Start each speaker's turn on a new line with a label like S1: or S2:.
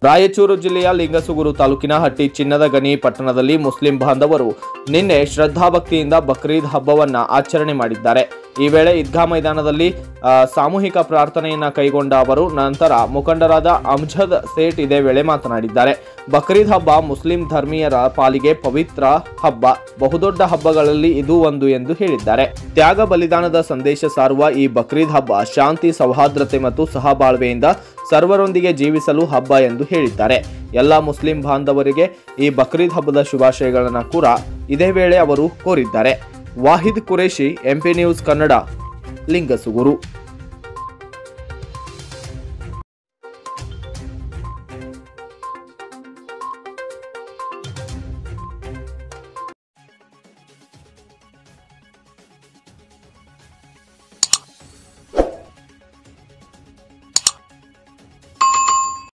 S1: ರಾಯಚೂರು ಜಿಲ್ಲೆಯ ಲಿಂಗಸುಗೂರು ತಾಲೂಕಿನ ಹಟ್ಟಿ ಚಿನ್ನದ ಗಣಿ ಪಟ್ಟಣದಲ್ಲಿ ಮುಸ್ಲಿಂ ಬಾಂಧವರು ನಿನ್ನೆ ಶ್ರದ್ಧಾಭಕ್ತಿಯಿಂದ ಬಕ್ರೀದ್ ಹಬ್ಬವನ್ನ ಆಚರಣೆ ಮಾಡಿದ್ದಾರೆ ಈ ವೇಳೆ ಈದ್ಗಾ ಮೈದಾನದಲ್ಲಿ ಆ, ಸಾಮೂಹಿಕ ಪ್ರಾರ್ಥನೆಯನ್ನ ಕೈಗೊಂಡ ಅವರು ನಂತರ ಮುಖಂಡರಾದ ಅಮ್ಜದ್ ಸೇಠ್ ಇದೇ ವೇಳೆ ಮಾತನಾಡಿದ್ದಾರೆ ಬಕ್ರೀದ್ ಹಬ್ಬ ಮುಸ್ಲಿಂ ಧರ್ಮೀಯರ ಪಾಲಿಗೆ ಪವಿತ್ರ ಹಬ್ಬ ಬಹುದೊಡ್ಡ ಹಬ್ಬಗಳಲ್ಲಿ ಇದು ಒಂದು ಎಂದು ಹೇಳಿದ್ದಾರೆ ತ್ಯಾಗ ಬಲಿದಾನದ ಸಂದೇಶ ಸಾರುವ ಈ ಬಕ್ರೀದ್ ಹಬ್ಬ ಶಾಂತಿ ಸೌಹಾರ್ದತೆ ಮತ್ತು ಸಹಬಾಳ್ವೆಯಿಂದ ಸರ್ವರೊಂದಿಗೆ ಜೀವಿಸಲು ಹಬ್ಬ ಎಂದು ಹೇಳಿದ್ದಾರೆ ಎಲ್ಲ ಮುಸ್ಲಿಂ ಬಾಂಧವರಿಗೆ ಈ ಬಕ್ರೀದ್ ಹಬ್ಬದ ಶುಭಾಶಯಗಳನ್ನು ಕೂಡ ಇದೇ ವೇಳೆ ಅವರು ಕೋರಿದ್ದಾರೆ ವಾಹಿದ್ ಕುರೇಶಿ ಎಂಪಿ ನ್ಯೂಸ್ ಕನ್ನಡ ಲಿಂಗಸುಗುರು